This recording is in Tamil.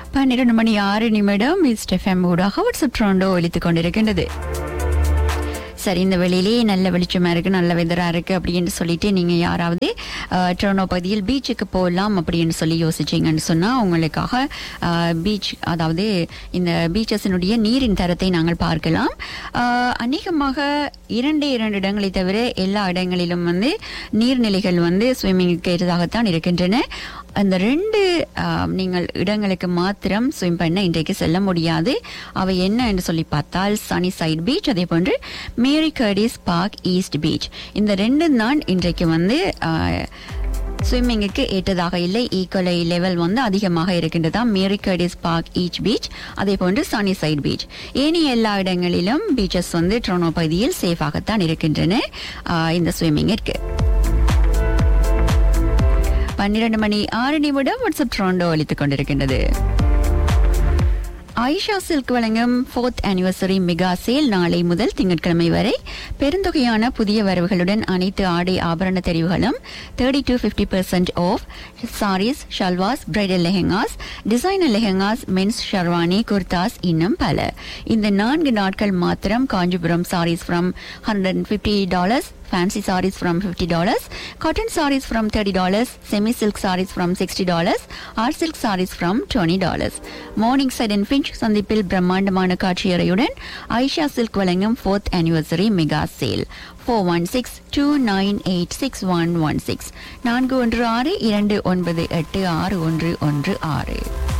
பன்னிரண்டு மணி ஆறு நிமிடம் ஈஸ்ட் எஃப்எம் ஊடாக வாட்ஸ்அப் ட்ரோண்டோ ஒலித்துக் கொண்டிருக்கின்றது சரி இந்த வெளியிலே நல்ல வெளிச்சமா இருக்கு நல்ல வெதரா இருக்கு அப்படின்னு சொல்லிட்டு நீங்க யாராவது அஹ், டொரண்டோ பகுதியில் பீச்சுக்கு போகலாம் அப்படின்னு சொல்லி யோசிச்சீங்கன்னு சொன்னா உங்களுக்காக பீச் அதாவது இந்த பீச்சஸினுடைய நீரின் தரத்தை நாங்கள் பார்க்கலாம் அஹ், அநேகமாக இரண்டு இரண்டு இடங்களை தவிர எல்லா இடங்களிலும் வந்து நீர்நிலைகள் வந்து ஸ்விம்மிங்குக்கு ஏற்றதாகத்தான் இருக்கின்றன அந்த ரெண்டு ஆஹ், நீங்கள் இடங்களுக்கு மாத்திரம் ஸ்விம் பண்ண இன்றைக்கு செல்ல முடியாது அவை என்ன என்று சொல்லி பார்த்தால் சனி சைட் பீச் அதே போன்று Mary Curtis park east beach இந்த ரெண்டும் தான் இன்றைக்கு வந்து ஸ்விம்மிங்குக்கு ஏற்றதாக இல்லை ஈக்குவலை லெவல் வந்து அதிகமாக இருக்கின்றதா Mary Curtis park east beach அதே போன்று சனி சைட் பீச் ஏனைய எல்லா இடங்களிலும் பீச்சஸ் வந்து ட்ரோனோ பகுதியில் சேஃபாகத்தான் இருக்கின்றன ஆஹ், இந்த ஸ்விம்மிங்கிற்கு பன்னிரண்டு மணி ஆறு நிமிடம் வாட்ஸ்அப் ட்ரோண்டோ ஒலித்துக் கொண்டிருக்கின்றது ஆயிஷா சில்க் வழங்கும் ஃபோர்த் ஆனிவர்சரி மெகா சேல் நாளை முதல் திங்கட்கிழமை வரை பெருந்தொகையான புதிய வரவுகளுடன் அனைத்து ஆடை ஆபரண தெரிவுகளும் thirty to fifty percent off sarees shalwars bridal lehengas designer lehengas men's sherwani kurtas இன்னும் பல இந்த நான்கு நாட்கள் மாத்திரம் Kanchipuram sarees from hundred and fifty dollars fancy sarees from $50, cotton sarees from $30, semi silk sarees from $60, art silk sarees from $20. Morningside and Finch சந்திப்பில் பிரம்மாண்டமான காட்சியறையுடன் ஐஷா சில்க் வழங்கும் fourth anniversary mega sale four one six two nine eight six one one six நான்கு ஒன்று ஆறு இரண்டு ஒன்பது எட்டு ஆறு ஒன்று ஒன்று ஆறு